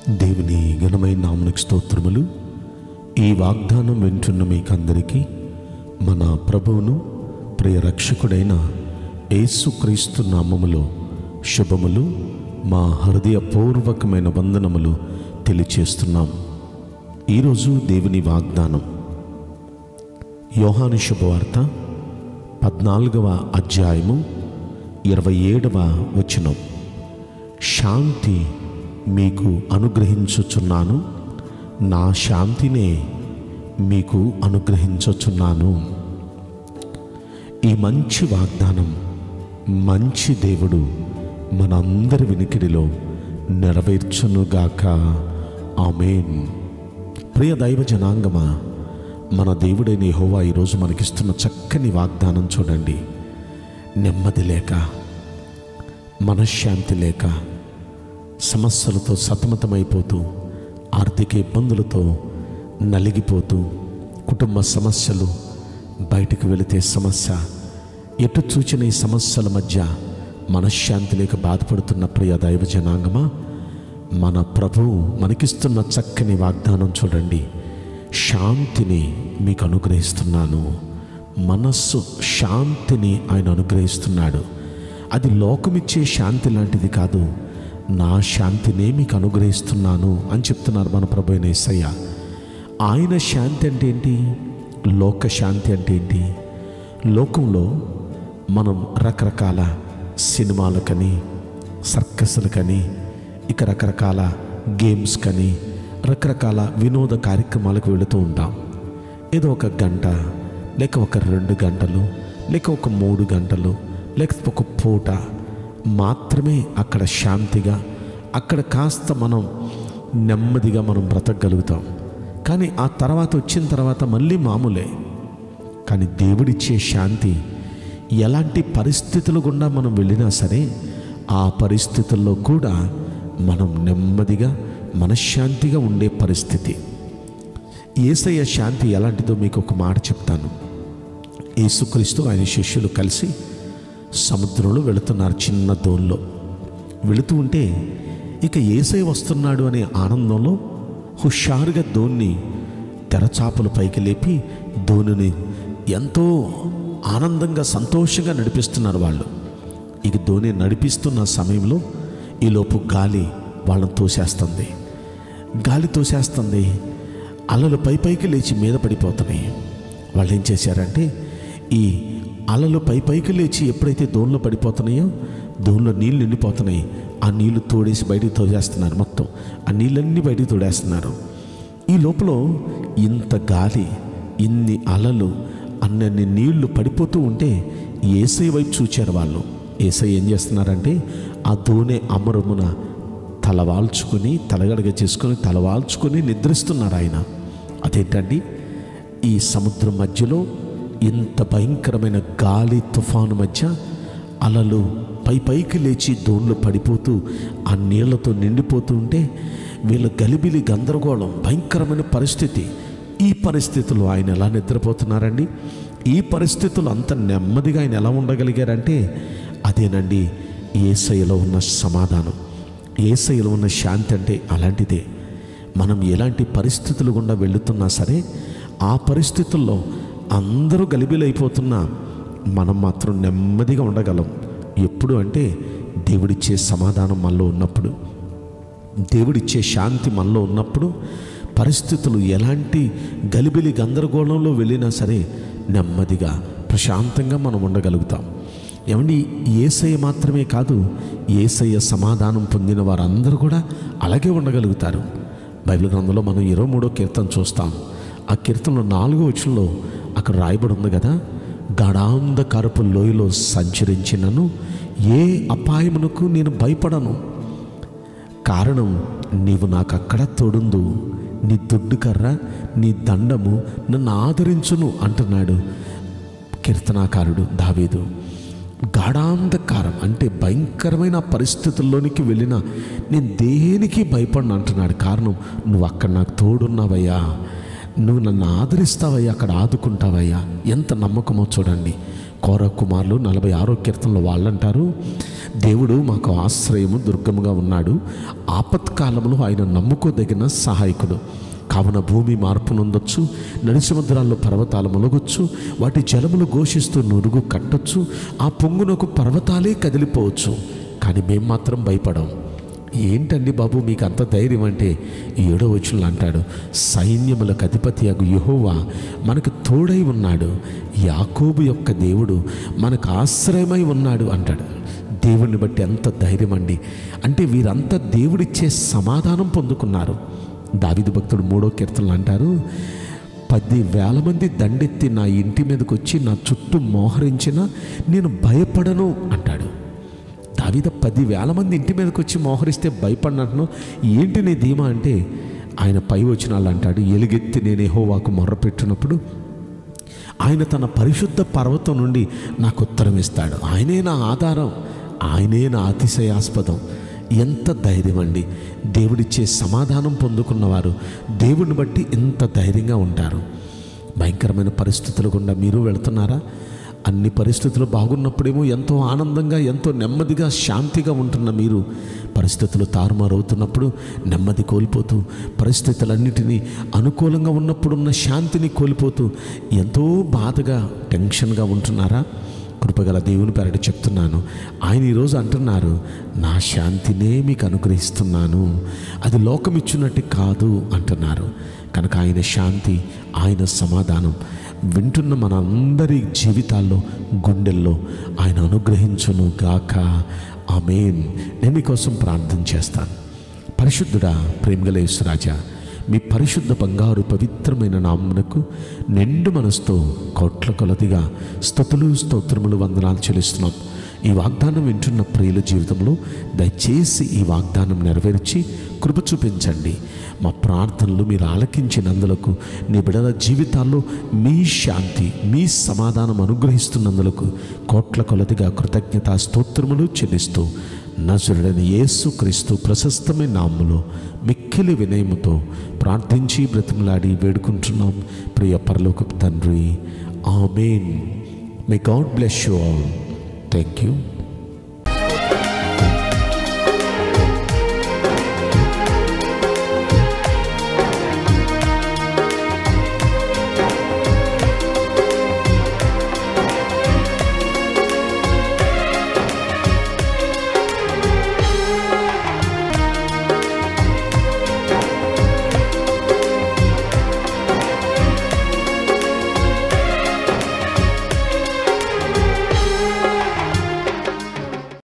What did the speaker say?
దేవుని ఘనమైన నామనికి స్తోత్రములు ఈ వాగ్దానం వింటున్న మీకందరికీ మన ప్రభువును ప్రియ రక్షకుడైన యేసుక్రీస్తు నామములో శుభములు మా హృదయపూర్వకమైన వందనములు తెలియచేస్తున్నాం ఈరోజు దేవుని వాగ్దానం యోహాను శుభవార్త పద్నాలుగవ అధ్యాయము ఇరవై ఏడవ వచనం శాంతి మీకు అనుగ్రహించుచున్నాను నా శాంతినే మీకు అనుగ్రహించుచున్నాను ఈ మంచి వాగ్దానం మంచి దేవుడు మనందరి వినికిడిలో నెరవేర్చునుగాక ఆమెన్ ప్రియ దైవ జనాంగమా మన దేవుడైన యెహోవా ఈరోజు మనకిస్తున్న చక్కని వాగ్దానం చూడండి నెమ్మది లేక మనశ్శాంతి లేక సమస్యలతో సతమతమైపోతూ ఆర్థిక ఇబ్బందులతో నలిగిపోతూ కుటుంబ సమస్యలు బయటకు వెళితే సమస్య ఎటు చూచిన ఈ సమస్యల మధ్య మనశ్శాంతి లేక బాధపడుతున్న ప్రియ దైవ జనాంగమా మన ప్రభువు మనకిస్తున్న చక్కని వాగ్దానం చూడండి శాంతిని మీకు అనుగ్రహిస్తున్నాను మనస్సు శాంతిని ఆయన అనుగ్రహిస్తున్నాడు అది లోకమిచ్చే శాంతి లాంటిది కాదు నా శాంతినే మీకు అనుగ్రహిస్తున్నాను అని చెప్తున్నారు మన ప్రభు అయిన యేసయ్య ఆయన శాంతి అంటే ఏంటి లోక శాంతి అంటే ఏంటి లోకంలో మనం రకరకాల సినిమాలకని సర్కస్లకని ఇక రకరకాల గేమ్స్ కని రకరకాల వినోద కార్యక్రమాలకు వెళుతూ ఉంటాం ఏదో ఒక గంట లేక ఒక రెండు గంటలు లేక ఒక మూడు గంటలు లేక ఒక పూట మాత్రమే అక్కడ శాంతిగా అక్కడ కాస్త మనం నెమ్మదిగా మనం బ్రతకగలుగుతాం కానీ ఆ తర్వాత వచ్చిన తర్వాత మళ్ళీ మామూలే కానీ దేవుడిచ్చే శాంతి ఎలాంటి పరిస్థితులు గుండా మనం వెళ్ళినా సరే ఆ పరిస్థితుల్లో కూడా మనం నెమ్మదిగా మనశ్శాంతిగా ఉండే పరిస్థితి ఏసయ్య శాంతి ఎలాంటిదో మీకు ఒక మాట చెప్తాను యేసుక్రీస్తు ఆయన శిష్యులు కలిసి సముద్రంలో వెళుతున్నారు చిన్న దోన్లో వెళుతూ ఉంటే ఇక ఏసై వస్తున్నాడు అనే ఆనందంలో హుషారుగా దోన్ని తెరచాపలు పైకి లేపి దోణిని ఎంతో ఆనందంగా సంతోషంగా నడిపిస్తున్నారు వాళ్ళు ఇక ధోని నడిపిస్తున్న సమయంలో ఈలోపు గాలి వాళ్ళని తోసేస్తుంది గాలి తోసేస్తుంది అలలు పై పైకి లేచి మీద పడిపోతున్నాయి వాళ్ళు ఏం చేశారంటే ఈ అలలు పై పైకి లేచి ఎప్పుడైతే దోణిలో పడిపోతున్నాయో దోణిలో నీళ్ళు నిండిపోతున్నాయి ఆ నీళ్లు తోడేసి బయటికి తోడేస్తున్నారు మొత్తం ఆ నీళ్ళన్నీ బయటికి తోడేస్తున్నారు ఈ లోపల ఇంత గాలి ఇన్ని అలలు అన్నన్ని నీళ్లు పడిపోతూ ఉంటే ఏసై వైపు చూచారు వాళ్ళు ఏసై ఏం చేస్తున్నారంటే ఆ దోణె అమరమున తలవాల్చుకొని తలగడగ చేసుకొని తలవాల్చుకొని నిద్రిస్తున్నారు ఆయన అదేంటండి ఈ సముద్రం మధ్యలో ఇంత భయంకరమైన గాలి తుఫాను మధ్య అలలు పై పైకి లేచి దోణులు పడిపోతూ ఆ నీళ్లతో నిండిపోతూ ఉంటే వీళ్ళ గలిబిలి గందరగోళం భయంకరమైన పరిస్థితి ఈ పరిస్థితుల్లో ఆయన ఎలా నిద్రపోతున్నారండి ఈ పరిస్థితులు అంత నెమ్మదిగా ఆయన ఎలా ఉండగలిగారంటే అదేనండి ఏసైలో ఉన్న సమాధానం ఏసైలో ఉన్న శాంతి అంటే అలాంటిదే మనం ఎలాంటి పరిస్థితులు గుండా వెళుతున్నా సరే ఆ పరిస్థితుల్లో అందరూ గలిబిలైపోతున్నా మనం మాత్రం నెమ్మదిగా ఉండగలం ఎప్పుడు అంటే దేవుడిచ్చే సమాధానం మనలో ఉన్నప్పుడు దేవుడిచ్చే శాంతి మనలో ఉన్నప్పుడు పరిస్థితులు ఎలాంటి గలిబిలి గందరగోళంలో వెళ్ళినా సరే నెమ్మదిగా ప్రశాంతంగా మనం ఉండగలుగుతాం ఏమండి ఏసయ్య మాత్రమే కాదు ఏసయ్య సమాధానం పొందిన వారందరూ కూడా అలాగే ఉండగలుగుతారు బైబిల్ గ్రంథంలో మనం ఇరవై మూడో కీర్తన చూస్తాం ఆ కీర్తనలో నాలుగో వచ్చంలో అక్కడ రాయబడి ఉంది కదా గడాంధకరపు లోయలో సంచరించినను ఏ అపాయమునకు నేను భయపడను కారణం నీవు నాకు అక్కడ తోడుందు నీ దుడ్డు కర్ర నీ దండము నన్ను ఆదరించును అంటున్నాడు కీర్తనాకారుడు దావీదు గాఢాంధకారం అంటే భయంకరమైన పరిస్థితుల్లోనికి వెళ్ళిన నేను దేనికి భయపడను అంటున్నాడు కారణం నువ్వు అక్కడ నాకు తోడున్నావయ్యా నువ్వు నన్ను ఆదరిస్తావయ్యా అక్కడ ఆదుకుంటావయ్యా ఎంత నమ్మకమో చూడండి కోర కుమారులు నలభై ఆరో కీర్తనలో వాళ్ళు అంటారు దేవుడు మాకు ఆశ్రయము దుర్గముగా ఉన్నాడు ఆపత్కాలంలో ఆయన నమ్ముకోదగిన సహాయకుడు కావున భూమి మార్పు నొందొచ్చు నడి సముద్రాల్లో పర్వతాలు ములగొచ్చు వాటి జలములు ఘోషిస్తూ నురుగు కట్టొచ్చు ఆ పొంగునకు పర్వతాలే కదిలిపోవచ్చు కానీ మేం మాత్రం భయపడం ఏంటండి బాబు మీకు అంత ధైర్యం అంటే ఈ ఏడో వచనంలో అంటాడు సైన్యములకు అధిపతి అగు యహోవా మనకు తోడై ఉన్నాడు యాకోబు యొక్క దేవుడు మనకు ఆశ్రయమై ఉన్నాడు అంటాడు దేవుణ్ణి బట్టి ఎంత ధైర్యం అండి అంటే వీరంతా దేవుడిచ్చే సమాధానం పొందుకున్నారు దావిదు భక్తుడు మూడో కీర్తనలు అంటారు పది వేల మంది దండెత్తి నా ఇంటి మీదకి వచ్చి నా చుట్టూ మోహరించిన నేను భయపడను అంటాడు దావిద పదివేల మంది ఇంటి మీదకి వచ్చి మోహరిస్తే భయపడినట్టును ఏంటి నీ ధీమా అంటే ఆయన పై వచ్చిన వాళ్ళు అంటాడు ఎలుగెత్తి నేను యెహోవాకు మొర్రపెట్టినప్పుడు ఆయన తన పరిశుద్ధ పర్వతం నుండి నాకు ఉత్తరం ఇస్తాడు ఆయనే నా ఆధారం ఆయనే నా అతిశయాస్పదం ఎంత ధైర్యం అండి దేవుడిచ్చే సమాధానం పొందుకున్నవారు దేవుడిని బట్టి ఎంత ధైర్యంగా ఉంటారు భయంకరమైన పరిస్థితుల గుండా మీరు వెళుతున్నారా అన్ని పరిస్థితులు బాగున్నప్పుడేమో ఎంతో ఆనందంగా ఎంతో నెమ్మదిగా శాంతిగా ఉంటున్న మీరు పరిస్థితులు తారుమారవుతున్నప్పుడు నెమ్మది కోల్పోతూ పరిస్థితులన్నిటినీ అనుకూలంగా ఉన్నప్పుడున్న శాంతిని కోల్పోతూ ఎంతో బాధగా టెన్షన్గా ఉంటున్నారా కృపగల దేవుని పేరటి చెప్తున్నాను ఆయన ఈరోజు అంటున్నారు నా శాంతినే మీకు అనుగ్రహిస్తున్నాను అది లోకమిచ్చినట్టు కాదు అంటున్నారు కనుక ఆయన శాంతి ఆయన సమాధానం వింటున్న మన అందరి జీవితాల్లో గుండెల్లో ఆయన అనుగ్రహించును గాక ఆమెన్ నేను మీకోసం ప్రార్థన చేస్తాను పరిశుద్ధుడా ప్రేమగల యేసురాజా మీ పరిశుద్ధ బంగారు పవిత్రమైన నామునకు నిండు మనసుతో కోట్ల కొలదిగా స్థుతులు స్తోత్రములు వందనాలు చెల్లిస్తున్నాం ఈ వాగ్దానం వింటున్న ప్రియుల జీవితంలో దయచేసి ఈ వాగ్దానం నెరవేర్చి కృప చూపించండి మా ప్రార్థనలు మీరు ఆలకించినందులకు నీ బిడల జీవితాల్లో మీ శాంతి మీ సమాధానం అనుగ్రహిస్తున్నందులకు కోట్ల కొలదిగా కృతజ్ఞత స్తోత్రములు చెల్లిస్తూ నజరుడని యేసు క్రీస్తు ప్రశస్తమైన నామములో మిక్కిలి వినయముతో ప్రార్థించి బ్రతిమలాడి వేడుకుంటున్నాం ప్రియ పరలోక తండ్రి amen may God bless you all thank you